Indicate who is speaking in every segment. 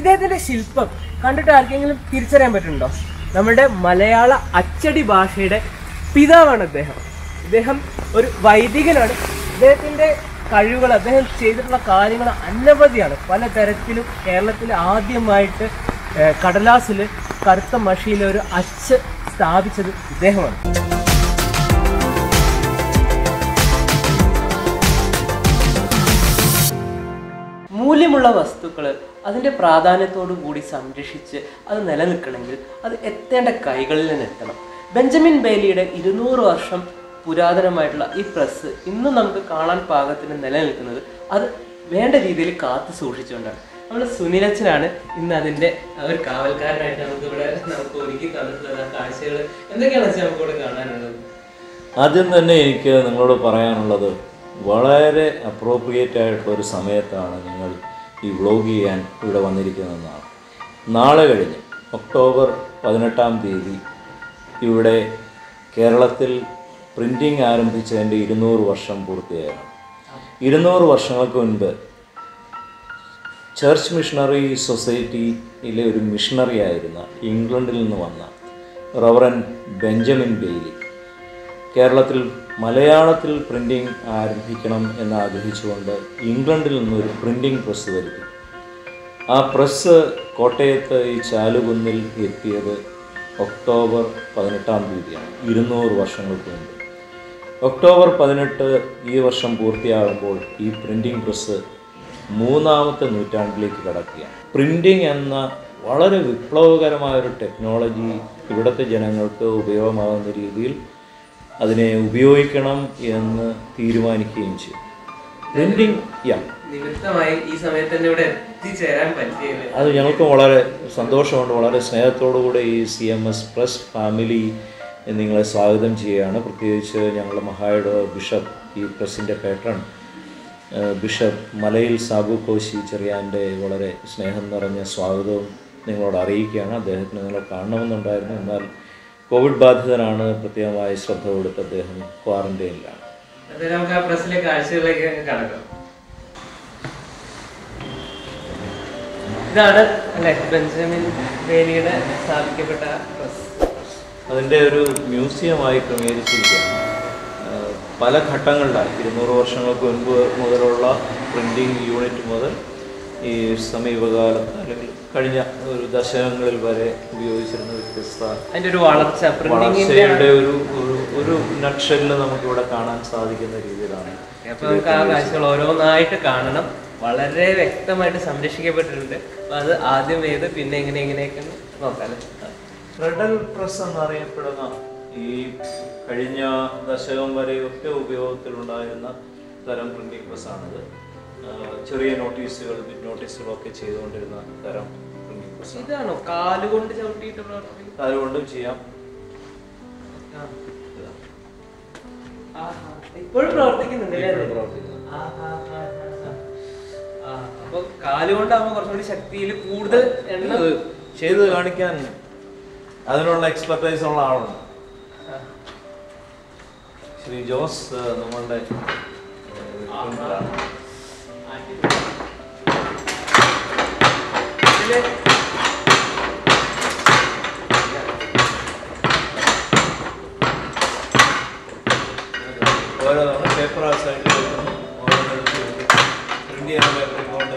Speaker 1: ഇദ്ദേഹത്തിന്റെ ശില്പം കണ്ടിട്ട് ആർക്കെങ്കിലും തിരിച്ചറിയാൻ പറ്റുന്നുണ്ടോ നമ്മുടെ മലയാള അച്ചടി ഭാഷയുടെ പിതാവാണ് അദ്ദേഹം ഇദ്ദേഹം ഒരു വൈദികനാണ് ഇദ്ദേഹത്തിന്റെ കഴിവുകൾ അദ്ദേഹം ചെയ്തിട്ടുള്ള കാര്യങ്ങൾ അനവധിയാണ് പല തരത്തിലും കേരളത്തിൽ ആദ്യമായിട്ട് ഏഹ്, കടലാസിൽ കറുത്ത മഷിയിൽ ഒരു അച്ച് സ്ഥാപിച്ചത് ഇദ്ദേഹമാണ് മൂല്യമുള്ള വസ്തുക്കൾ അതിൻ്റെ പ്രാധാന്യത്തോടു കൂടി സംരക്ഷിച്ച് അത് നിലനിൽക്കണമെങ്കിൽ അത് എത്തേണ്ട കൈകളിൽ നിന്ന് എത്തണം ബെഞ്ചമിൻ ബേലിയുടെ ഇരുന്നൂറ് വർഷം പുരാതനമായിട്ടുള്ള ഈ പ്രസ് ഇന്നും നമുക്ക് കാണാൻ പാകത്തിന് നിലനിൽക്കുന്നത് അത് വേണ്ട രീതിയിൽ കാത്തു സൂക്ഷിച്ചുകൊണ്ടാണ് നമ്മൾ സുനിലച്ചനാണ് ഇന്ന് അതിൻ്റെ ഒരു കാവൽക്കാരനായിട്ട് നമുക്ക് ഇവിടെ നമുക്ക് ഒരുക്കി തന്നിട്ടുള്ള കാഴ്ചകൾ എന്തൊക്കെയാണ് വെച്ചാൽ നമുക്ക് ഇവിടെ കാണാനുള്ളത്
Speaker 2: ആദ്യം തന്നെ എനിക്ക് നിങ്ങളോട് പറയാനുള്ളത് വളരെ അപ്രോപ്രിയേറ്റ് ആയിട്ടുള്ള ഒരു സമയത്താണ് നിങ്ങൾ ഈ വ്ളോഗ് ചെയ്യാൻ ഇവിടെ വന്നിരിക്കുന്നതെന്നാണ് നാളെ കഴിഞ്ഞ് ഒക്ടോബർ പതിനെട്ടാം തീയതി ഇവിടെ കേരളത്തിൽ പ്രിൻറ്റിംഗ് ആരംഭിച്ചതിൻ്റെ ഇരുന്നൂറ് വർഷം പൂർത്തിയായാണ് ഇരുന്നൂറ് വർഷങ്ങൾക്ക് മുൻപ് ചർച്ച് മിഷണറി സൊസൈറ്റിയിലെ ഒരു മിഷണറി ആയിരുന്ന ഇംഗ്ലണ്ടിൽ നിന്ന് വന്ന റവറൻ ബെഞ്ചമിൻ ബെയ്ലി കേരളത്തിൽ മലയാളത്തിൽ പ്രിൻറ്റിംഗ് ആരംഭിക്കണം എന്ന് ആഗ്രഹിച്ചുകൊണ്ട് ഇംഗ്ലണ്ടിൽ നിന്നൊരു പ്രിൻറ്റിംഗ് പ്രസ് വരുത്തി ആ പ്രസ് കോട്ടയത്ത് ഈ ചാലുകുന്നിൽ എത്തിയത് ഒക്ടോബർ പതിനെട്ടാം തീയതിയാണ് ഇരുന്നൂറ് വർഷങ്ങൾക്ക് മുമ്പ് ഒക്ടോബർ പതിനെട്ട് ഈ വർഷം പൂർത്തിയാകുമ്പോൾ ഈ പ്രിൻറ്റിംഗ് പ്രസ് മൂന്നാമത്തെ നൂറ്റാണ്ടിലേക്ക് കടക്കുകയാണ് പ്രിൻറ്റിംഗ് എന്ന വളരെ വിപ്ലവകരമായ ഒരു ടെക്നോളജി ഇവിടുത്തെ ജനങ്ങൾക്ക് ഉപയോഗമാകുന്ന രീതിയിൽ അതിനെ ഉപയോഗിക്കണം എന്ന് തീരുമാനിക്കുകയും ചെയ്തു പ്രിൻറ്റിംഗ് യാ
Speaker 1: നിമിത്തമായി ഈ സമയത്ത് തന്നെ ഇവിടെ എത്തിച്ചേരാൻ പറ്റിയത്
Speaker 2: അത് ഞങ്ങൾക്ക് വളരെ സന്തോഷമുണ്ട് വളരെ സ്നേഹത്തോടുകൂടെ ഈ C M S press family നിങ്ങളെ സ്വാഗതം ചെയ്യുകയാണ് പ്രത്യേകിച്ച് ഞങ്ങളുടെ മഹായുടെ ബിഷപ്പ് ഈ പ്രസിൻ്റെ പേട്രൺ ഏഹ് ബിഷപ്പ് മലയിൽ സാബു കോശി ചെറിയാൻ്റെ വളരെ സ്നേഹം നിറഞ്ഞ സ്വാഗതവും നിങ്ങളോട് അറിയിക്കുകയാണ് അദ്ദേഹത്തിന് നിങ്ങളെ കാണണമെന്നുണ്ടായിരുന്നു എന്നാൽ കോവിഡ് ബാധിതനാണ് പ്രത്യേകമായി ശ്രദ്ധ കൊടുത്ത് അദ്ദേഹം ക്വാറന്റൈനിലാണ്
Speaker 1: അത് നമുക്ക് ആ പ്രസ്സിലെ കാഴ്ചകളിലേക്ക് കടക്കാം ഇതാണ് അല്ലെ ബെഞ്ചമിൻ ബേലിയുടെ സ്ഥാപിക്കപ്പെട്ട പ്രസ്
Speaker 2: അതിൻ്റെ ഒരു മ്യൂസിയമായി ക്രമീകരിച്ചിരിക്കുകയാണ് ഏഹ് പല ഘട്ടങ്ങളിലായി ഇരുന്നൂറ് വർഷങ്ങൾക്ക് മുൻപ് മുതലുള്ള പ്രിൻറ്റിംഗ് യൂണിറ്റ് മുതൽ ഈ സമീപകാലത്ത് അല്ലെങ്കിൽ കഴിഞ്ഞ ഒരു ദശകങ്ങളിൽ വരെ ഉപയോഗിച്ചിരുന്ന വ്യത്യസ്ത
Speaker 1: അതിന്റെ ഒരു വളർച്ച പ്രിന്റിങ്ങിന്റെ
Speaker 2: വളർച്ചയുടെ ഒരു ഒരു ഒരു നക്ഷലിൽ നമുക്കിവിടെ കാണാൻ സാധിക്കുന്ന രീതിയിലാണ്
Speaker 1: അപ്പൊ നമുക്ക് ആ കാഴ്ചകൾ ഓരോന്നായിട്ട് കാണണം വളരെ വ്യക്തമായിട്ട് സംരക്ഷിക്കപ്പെട്ടിട്ടുണ്ട് അപ്പൊ അത് ആദ്യം ഏത് പിന്നെ എങ്ങനെ എങ്ങനെയൊക്കെ നോക്കാം അല്ലേ
Speaker 2: ഫ്രെഡൽ പ്രസ് എന്നറിയപ്പെടുന്ന ഈ കഴിഞ്ഞ ദശകം വരെയൊക്കെ ഉപയോഗത്തിലുണ്ടായിരുന്ന തരം പ്രിന്റിംഗ് പ്രസ്സാണിത് ആഹ് ചെറിയ നോട്ടീസുകൾ ബിറ്റ് നോട്ടീസുകളൊക്കെ ചെയ്തുകൊണ്ടിരുന്ന തരം പ്രിന്റിംഗ് പ്രസ്
Speaker 1: ഇതാണോ കാലുകൊണ്ട് ചവിട്ടിയിട്ട് പ്രവർത്തിക്കുന്നത്
Speaker 2: അതുകൊണ്ടും ചെയ്യാം
Speaker 1: ആ. ആഹാ. ഇപ്പോഴും പ്രവർത്തിക്കുന്നുണ്ട് അല്ലേ അത്?
Speaker 2: പ്രവർത്തിക്കുന്നു.
Speaker 1: ആഹാ, ആഹാ, ആഹാ. ആ, അപ്പൊ കാലുകൊണ്ടാകുമ്പോ കുറച്ചുകൂടി ശക്തിയിൽ കൂടുതൽ എണ്ണം
Speaker 2: ഇത് ചെയ്ത് കാണിക്കാൻ അതിനുള്ള എക്സ്പെർട്ടൈസ് ഉള്ള ആളുണ്ട്
Speaker 1: ആ.
Speaker 2: ശ്രീ ജോസ് ആഹ് നമ്മളുടെ ആഹ്, പ്രിന്ററാണ്.
Speaker 1: ഇതില്
Speaker 2: ഓരോ തവണ പേപ്പർ ആ സൈഡിൽ വെക്കുന്നു ഓരോന്നിടത്ത് പ്രിന്റ് ചെയ്യുന്ന പേപ്പർ ഇങ്ങോട്ട്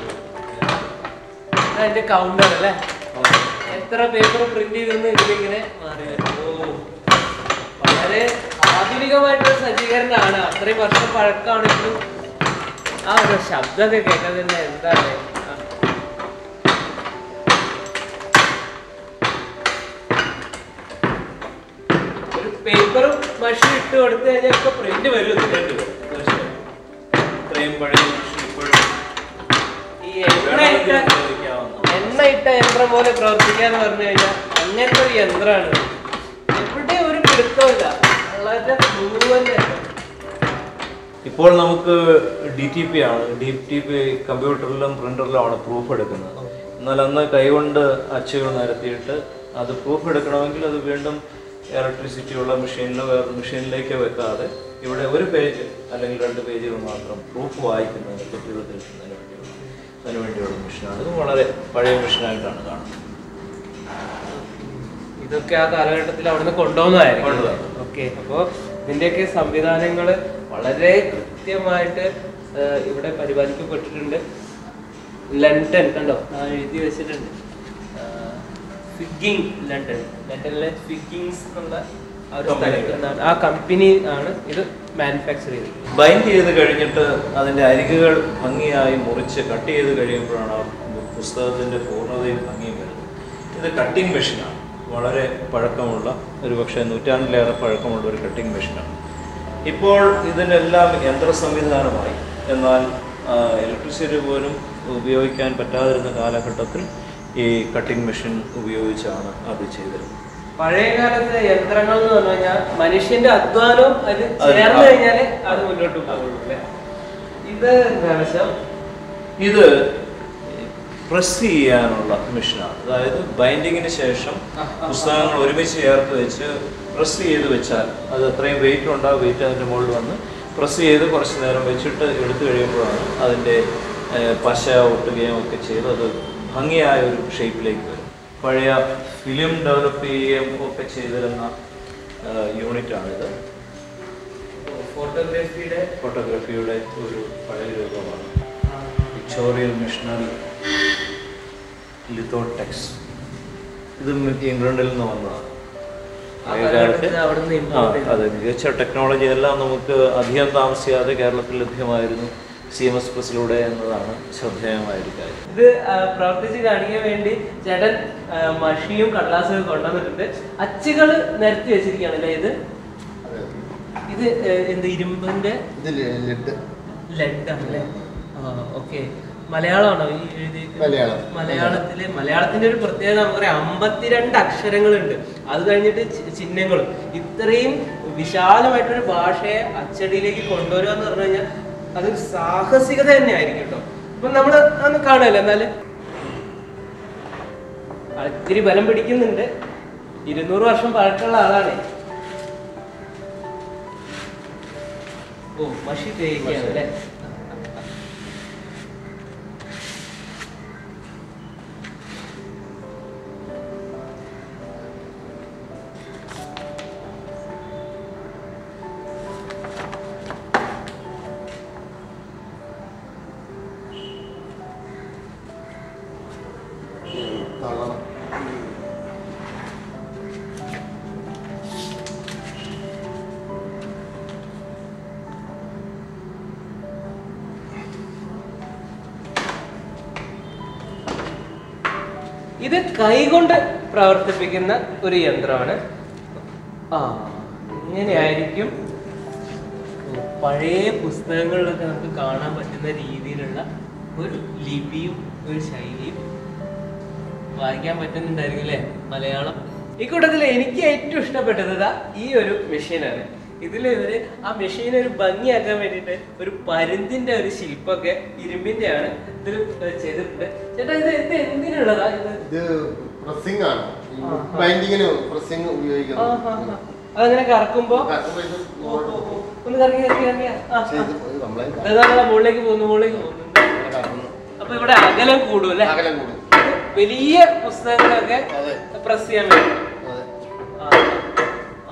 Speaker 1: അതിന്റെ കൗണ്ടർ അല്ലേ എത്ര പേപ്പർ പ്രിന്റ് ചെയ്തെന്ന് ഇതിലിങ്ങനെ മാറി വരും. ഓ വളരെ ആധുനികമായിട്ടുള്ള സജ്ജീകരണമാണ് അത്രയും വർഷം പഴക്കമാണെങ്കിലും ആ ഒരു ശബ്ദമൊക്കെ കേൾക്കാൻ തന്നെ എന്താണ് ആ. ഒരു പേപ്പറും മഷി ഇട്ട് കൊടുത്തു കഴിഞ്ഞാൽ ഇപ്പൊ പ്രിന്റ് വരും ഇതില്.
Speaker 2: തീർച്ചയായും. ഇത്രയും പഴയ മനുഷ്യൻ ഇപ്പോഴും
Speaker 1: ഈ എണ്ണ ഇട്ട
Speaker 2: വേണമെങ്കിൽ ഉപയോഗിക്കാവുന്ന
Speaker 1: എണ്ണ ഇട്ട യന്ത്രം പോലെ പ്രവർത്തിക്കാന്ന് പറഞ്ഞു കഴിഞ്ഞാൽ അങ്ങനത്തെ ഒരു യന്ത്രമാണ് എവിടെ ഒരു പിടുത്തമില്ല വളരെ മുഴുവൻ
Speaker 2: ഇപ്പോൾ നമുക്ക് ഡി ടി പി ആണ് ഡി ടി പി കമ്പ്യൂട്ടറിലും പ്രിന്ററിലും ആണ് പ്രൂഫ് എടുക്കുന്നത് എന്നാൽ അന്ന് കൈകൊണ്ട് അച്ചുകൾ നിരത്തിയിട്ട് അത് പ്രൂഫ് എടുക്കണമെങ്കിൽ അത് വീണ്ടും ഇലക്ട്രിസിറ്റി ഉള്ള മെഷീനിലോ വേറെ മെഷീനിലേക്ക് വെക്കാതെ ഇവിടെ ഒരു പേജ് അല്ലെങ്കിൽ രണ്ട് പേജുകൾ മാത്രം പ്രൂഫ് വായിക്കുന്നതിന് കുട്ടികൾ തിരുത്തുന്നതിന് വേണ്ടിയുള്ള അതിനു വേണ്ടിയുള്ള മെഷീനാണ് ഇത് വളരെ പഴയ മെഷീനായിട്ടാണ് കാണുന്നത്
Speaker 1: ഇതൊക്കെ ആ കാലഘട്ടത്തിൽ അവിടുന്ന് കൊണ്ടുവന്നതായിരിക്കും
Speaker 2: കൊണ്ടുവന്നതാണ്.
Speaker 1: ഓക്കെ അപ്പോൾ ഇതിന്റെയൊക്കെ സംവിധാനങ്ങൾ വളരെ കൃത്യമായിട്ട് ആ, ഇവിടെ പരിപാലിക്കപ്പെട്ടിട്ടുണ്ട് ലണ്ടൻ കണ്ടോ ആ എഴുതി വെച്ചിട്ടുണ്ട് ഫിഗിങ് ലണ്ടൻ ലണ്ടനിലെ ഫിഗിങ്സ് എന്നുള്ള ആ ഒരു
Speaker 2: Company.
Speaker 1: സ്ഥലത്ത് നിന്നാണ് ആ കമ്പനി ആണ് ഇത് മാനുഫാക്ചർ ചെയ്തത്
Speaker 2: ബൈൻഡ് ചെയ്ത് കഴിഞ്ഞിട്ട് അതിൻ്റെ അരികുകൾ ഭംഗിയായി മുറിച്ച് കട്ട് ചെയ്ത് കഴിയുമ്പോഴാണ് ആ പുസ്തകത്തിൻ്റെ പൂർണ്ണതയും ഭംഗിയും വരുന്നത് ഇത് കട്ടിംഗ് മെഷീനാണ് വളരെ പഴക്കമുള്ള ഒരു പക്ഷേ നൂറ്റാണ്ടിലേറെ പഴക്കമുള്ള ഒരു കട്ടിംഗ് മെഷീനാണ് ഇപ്പോൾ ഇതിനെല്ലാം യന്ത്ര സംവിധാനമായി എന്നാൽ ഇലക്ട്രിസിറ്റി പോലും ഉപയോഗിക്കാൻ പറ്റാതിരുന്ന കാലഘട്ടത്തിൽ ഈ കട്ടിംഗ് മെഷീൻ ഉപയോഗിച്ചാണ് അത് ചെയ്തിരുന്നത്
Speaker 1: പഴയ കാലത്തെ യന്ത്രങ്ങൾ എന്ന് പറഞ്ഞു കഴിഞ്ഞാൽ മനുഷ്യന്റെ അധ്വാനവും അത്
Speaker 2: അത്
Speaker 1: ചേർന്ന്
Speaker 2: ആ-
Speaker 1: കഴിഞ്ഞാല് അത് മുന്നോട്ട് പോകുള്ളൂ അല്ലേ ഇത് എന്താ വെച്ചാൽ
Speaker 2: ഇത് പ്രസ് ചെയ്യാനുള്ള മെഷീനാണ് അതായത് ബൈൻഡിങ്ങിന് ശേഷം
Speaker 1: ആ, ആ,
Speaker 2: പുസ്തകങ്ങൾ ഒരുമിച്ച് ചേർത്ത് വെച്ച് പ്രസ് ചെയ്ത് വെച്ചാൽ അത് അത്രയും വെയിറ്റ് ഉണ്ടാവും വെയിറ്റ് അതിൻ്റെ മുകളിൽ വന്ന് പ്രസ് ചെയ്ത് കുറച്ച് നേരം വെച്ചിട്ട് എടുത്തു കഴിയുമ്പോഴാണ് അതിൻ്റെ ഏഹ്, പശ ഒട്ടുകയും ഒക്കെ ചെയ്ത് അത് ഭംഗിയായ ഒരു ഷേപ്പിലേക്ക് വരും പഴയ ഫിലിം ഡെവലപ്പ് ചെയ്യുകയും ഒക്കെ ചെയ്തിരുന്ന യൂണിറ്റാണിത്
Speaker 1: ഫോട്ടോഗ്രാഫിയുടെ
Speaker 2: ഫോട്ടോഗ്രാഫിയുടെ ഒരു പഴയ രൂപമാണ് പിക്ചോറിയൽ മിഷണറി ലിത്തോടെക്സ് ഇത് ഇംഗ്ലണ്ടിൽ നിന്ന് വന്നതാണ്
Speaker 1: ആ
Speaker 2: പഴയ
Speaker 1: കാലഘട്ടത്തിൽ
Speaker 2: കാലത്ത്
Speaker 1: അവിടുന്ന്
Speaker 2: ആ
Speaker 1: import ചെയ്തത്.
Speaker 2: അതെ മികച്ച ടെക്നോളജി എല്ലാം നമുക്ക് അധികം താമസിയാതെ കേരളത്തിൽ ലഭ്യമായിരുന്നു സി എം എസ് പ്രസിലൂടെ എന്നതാണ് ശ്രദ്ധേയമായ ഒരു കാര്യം
Speaker 1: ഇത് ആ, പ്രവർത്തിച്ച് കാണിക്കാൻ വേണ്ടി ചേട്ടൻ ആ, മഷിയും കടലാസും ഒക്കെ കൊണ്ടുവന്നിട്ടുണ്ട് അച്ചുകൾ നിരത്തി വെച്ചിരിക്കുകയാണ് അല്ലേ ഇത്
Speaker 3: അതെ.
Speaker 1: ഇത് ഏ, എന്ത് ഇരുമ്പിന്റെ
Speaker 3: ഇത് ലിഡ്
Speaker 1: ലെഡ് ആണല്ലേ ഓക്കെ മലയാളമാണോ ഈ എഴുതിയിരിക്കുന്നത്
Speaker 3: മലയാളം.
Speaker 1: മലയാളത്തില് മലയാളത്തിന്റെ ഒരു പ്രത്യേകത നമുക്കറിയാം അമ്പത്തിരണ്ട് അക്ഷരങ്ങളുണ്ട് അത് കഴിഞ്ഞിട്ട് ചി- ചിഹ്നങ്ങളും ഇത്രയും വിശാലമായിട്ടൊരു ഭാഷയെ അച്ചടിയിലേക്ക് കൊണ്ടുവരിക എന്ന് പറഞ്ഞു കഴിഞ്ഞാൽ അതൊരു സാഹസികത തന്നെ ആയിരിക്കും കേട്ടോ അപ്പൊ നമ്മള് അന്ന് കാണുമല്ലോ എന്നാല് ആ, ഇത്തിരി ബലം പിടിക്കുന്നുണ്ട് ഇരുന്നൂറ് വർഷം പഴക്കമുള്ള ആളാണേ ഓ മഷി തേക്കുകയാണ് അല്ലേ
Speaker 3: തള്ളണം
Speaker 1: ഇത് കൈകൊണ്ട് പ്രവർത്തിപ്പിക്കുന്ന ഒരു യന്ത്രമാണ് ആ ഇങ്ങനെയായിരിക്കും പഴയ പുസ്തകങ്ങളിലൊക്കെ നമുക്ക് കാണാൻ പറ്റുന്ന രീതിയിലുള്ള ഒരു ലിപിയും ഒരു ശൈലിയും വായിക്കാൻ പറ്റുന്നുണ്ടായിരിക്കും അല്ലേ മലയാളം ഇക്കൂട്ടത്തിൽ എനിക്ക് ഏറ്റവും ഇഷ്ടപ്പെട്ടത് ഇതാ ഈ ഒരു മെഷീനാണ് ഇതിൽ ഇവര് ആ മെഷീൻ ഒരു ഭംഗിയാക്കാൻ വേണ്ടിയിട്ട് ഒരു പരുന്തിന്റെ ഒരു ശില്പമൊക്കെ ഇരുമ്പിന്റെ ആണ് ഇതിൽ ചെയ്തിട്ടുണ്ട് ചേട്ടാ ഇത് ഇത് എന്തിനുള്ളതാ ഇത്
Speaker 3: ഇത് പ്രസ്സിംഗ് ആണ്
Speaker 1: ആ, ആ.
Speaker 3: ബൈൻഡിങ്ങിന് പ്രസ്സിംഗ്
Speaker 1: ആ, ആ, ആ.
Speaker 3: ഉപയോഗിക്കുന്നത്
Speaker 1: അതങ്ങനെ കറക്കുമ്പോ
Speaker 3: കറക്കുമ്പോ ഇത്
Speaker 1: ഓ, ഓ, ഓ. ഒന്ന് കറക്കി കറക്കി കറക്കി ആ,
Speaker 3: ചെയ്ത്
Speaker 1: ആ.
Speaker 3: ഇത് നമ്മളെ
Speaker 1: അത് നമ്മളെ മുകളിലേക്ക് പോകുന്നു മുകളിലേക്ക് പോകുന്നു
Speaker 3: കറക്കുന്നു.
Speaker 1: അപ്പൊ ഇവിടെ അകലം കൂടും അല്ലേ
Speaker 3: അകലം കൂടും
Speaker 1: വലിയ പുസ്തകങ്ങളൊക്കെ
Speaker 3: അതെ
Speaker 1: പ്രസ് ചെയ്യാൻ വേണ്ടി
Speaker 3: അതെ
Speaker 1: ആ, ആ.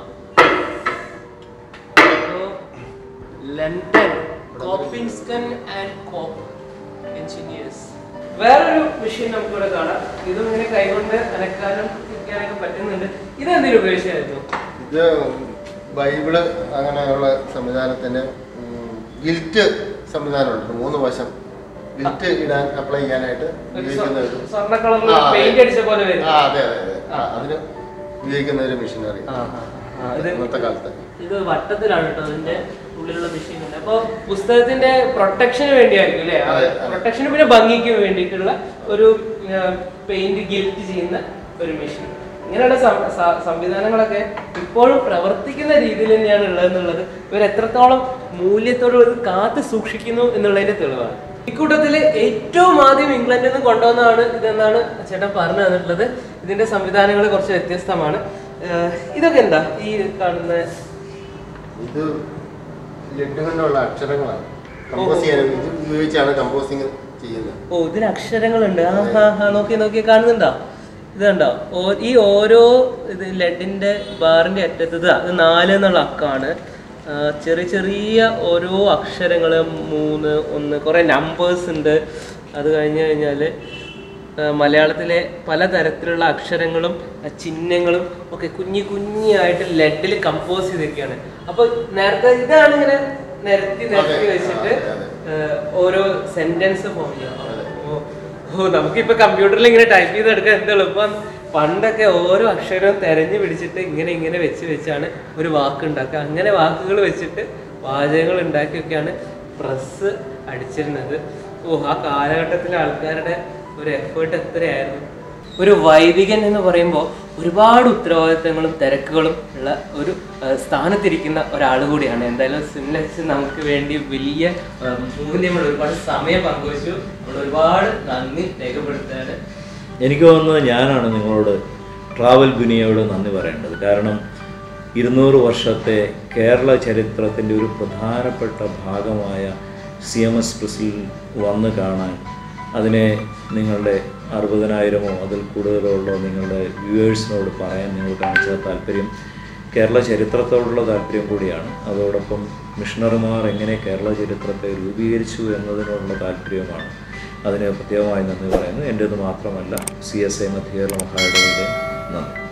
Speaker 1: അപ്പോ ലണ്ടൻ കോപ്പിൻസ്കൻ ആൻഡ് കോപ്പ് എഞ്ചിനീയേഴ്സ് വേറൊരു മെഷീൻ നമുക്കിവിടെ കാണാം ഇതും ഇങ്ങനെ കൈകൊണ്ട് അനക്കാനും വെക്കാനൊക്കെ പറ്റുന്നുണ്ട് ഇത് എന്തിനു ഉപയോഗിച്ചായിരുന്നു
Speaker 3: ഇത് ബൈബിള് അങ്ങനെയുള്ള സംവിധാനത്തിന് ഗിൽറ്റ് സംവിധാനമുണ്ട് മൂന്ന് വശം ഗിൽറ്റ് ഇടാൻ അപ്ലൈ ചെയ്യാനായിട്ട് ഉപയോഗിക്കുന്ന ഒരു
Speaker 1: സ്വർണ്ണ കളറിൽ
Speaker 3: ആ, അതെ.
Speaker 1: പെയിന്റ് അടിച്ച പോലെ വരും
Speaker 3: ആ അതെ അതെ അതെ ആ, അതിന് ഉപയോഗിക്കുന്ന ഒരു മെഷീനറി
Speaker 1: ആ, ആ, ആ. ഇത്
Speaker 3: ഇന്നത്തെ കാലത്ത്
Speaker 1: ഇത് വട്ടത്തിലാണ് കേട്ടോ അതിന്റെ ഉള്ളിലുള്ള മെഷീൻ ഉണ്ട് അപ്പൊ പുസ്തകത്തിന്റെ പ്രൊട്ടക്ഷന് വേണ്ടിയായിരിക്കും അല്ലേ
Speaker 3: അതെ, അതെ.
Speaker 1: പ്രൊട്ടക്ഷന് പിന്നെ ഭംഗിക്ക് വേണ്ടിയിട്ടുള്ള ഒരു പെയിന്റ് ഗിൽറ്റ് ചെയ്യുന്ന ഒരു മെഷീൻ ഇങ്ങനെയുള്ള സം- സ- സംവിധാനങ്ങളൊക്കെ ഇപ്പോഴും പ്രവർത്തിക്കുന്ന രീതിയിൽ തന്നെയാണ് ഉള്ളതെന്നുള്ളത് ഇവർ എത്രത്തോളം മൂല്യത്തോട് ഇത് കാത്തു സൂക്ഷിക്കുന്നു എന്നുള്ളതിന്റെ തെളിവാണ് ഇക്കൂട്ടത്തിൽ ഏറ്റവും ആദ്യം ഇംഗ്ലണ്ടിൽ നിന്ന് കൊണ്ടുവന്നതാണ് ഇതെന്നാണ് ചേട്ടൻ പറഞ്ഞു തന്നിട്ടുള്ളത് ഇതിന്റെ സംവിധാനങ്ങൾ കുറച്ച് വ്യത്യസ്തമാണ് ഏഹ് ഇതൊക്കെ എന്താ ഈ കാണുന്ന
Speaker 3: ഇത് ലെഡ് കൊണ്ടുള്ള അക്ഷരങ്ങളാണ് കമ്പോസ് ചെയ്യാൻ ഇത് ഉപയോഗിച്ചാണ് കമ്പോസിങ് ചെയ്യുന്നത്
Speaker 1: ഓ ഇതിന് അക്ഷരങ്ങളുണ്ട് ആ ഹാ ഹാ നോക്കി നോക്കി കാണുന്നുണ്ടോ ഇത് കണ്ടോ ഓ- ഈ ഓരോ ഇത് ലെഡിന്റെ ബാറിന്റെ അറ്റത്ത് ഇതാ, ഇത് നാല് എന്നുള്ള അക്കാണ് ആ, ചെറിയ ചെറിയ ഓരോ അക്ഷരങ്ങൾ മൂന്ന് ഒന്ന് കുറേ നമ്പേഴ്സ് ഉണ്ട് അത് കഴിഞ്ഞ് കഴിഞ്ഞാൽ മലയാളത്തിലെ പലതരത്തിലുള്ള അക്ഷരങ്ങളും ആ, ചിഹ്നങ്ങളും ഒക്കെ കുഞ്ഞി കുഞ്ഞിയായിട്ട് ലെഡിൽ കമ്പോസ് ചെയ്തൊക്കെയാണ് അപ്പോൾ നേരത്തെ ഇതാണ് ഇങ്ങനെ നിരത്തി നിരത്തി
Speaker 3: അതെ,
Speaker 1: വെച്ചിട്ട്
Speaker 3: അതെ, അതെ.
Speaker 1: ഏഹ് ഓരോ സെന്റൻസ് ഫോം ചെയ്യാം ഓ ഓ നമുക്കിപ്പോ കമ്പ്യൂട്ടറിൽ ഇങ്ങനെ ടൈപ്പ് ചെയ്തെടുക്കാൻ എന്ത് എളുപ്പം പണ്ടൊക്കെ ഓരോ അക്ഷരവും തെരഞ്ഞു പിടിച്ചിട്ട് ഇങ്ങനെ ഇങ്ങനെ വെച്ച് വെച്ചാണ് ഒരു വാക്ക് ഉണ്ടാക്കുക അങ്ങനെ വാക്കുകൾ വെച്ചിട്ട് വാചകങ്ങൾ ഉണ്ടാക്കിയൊക്കെയാണ് പ്രസ് അടിച്ചിരുന്നത് ഓ ആ കാലഘട്ടത്തിലെ ആൾക്കാരുടെ ഒരു എഫേർട്ട് എത്രയായിരുന്നു ഒരു വൈദികൻ എന്ന് പറയുമ്പോൾ ഒരുപാട് ഉത്തരവാദിത്തങ്ങളും തിരക്കുകളും ഉള്ള ഒരു ആ, സ്ഥാനത്തിരിക്കുന്ന ഒരാൾ കൂടിയാണ് എന്തായാലും സുനിലച്ച് നമുക്ക് വേണ്ടി വലിയ ആ, മൂല്യമുള്ള ഒരുപാട് സമയം പങ്കുവച്ചു നമ്മൾ ഒരുപാട് നന്ദി രേഖപ്പെടുത്തുകയാണ്
Speaker 2: എനിക്ക് തോന്നുന്നത് ഞാനാണ് നിങ്ങളോട് ട്രാവൽ ദുനിയയോട് നന്ദി പറയേണ്ടത് കാരണം ഇരുന്നൂറ് വർഷത്തെ കേരള ചരിത്രത്തിൻ്റെ ഒരു പ്രധാനപ്പെട്ട ഭാഗമായ സി എം എസ് പ്രസിൽ വന്ന് കാണാൻ അതിനെ നിങ്ങളുടെ അറുപതിനായിരമോ അതിൽ കൂടുതലോ ഉള്ള നിങ്ങളുടെ വ്യൂവേഴ്സിനോട് പറയാൻ നിങ്ങൾ കാണിച്ച താല്പര്യം കേരള ചരിത്രത്തോടുള്ള താല്പര്യം കൂടിയാണ് അതോടൊപ്പം മിഷണറിമാർ എങ്ങനെ കേരള ചരിത്രത്തെ രൂപീകരിച്ചു എന്നതിനോടുള്ള താല്പര്യവുമാണ് അതിന് പ്രത്യേകമായി നന്ദി പറയുന്നു എൻ്റേത് മാത്രമല്ല സി എസ് ഐ മധ്യ കേരള മഹായിടവിൻ്റെ നന്ദി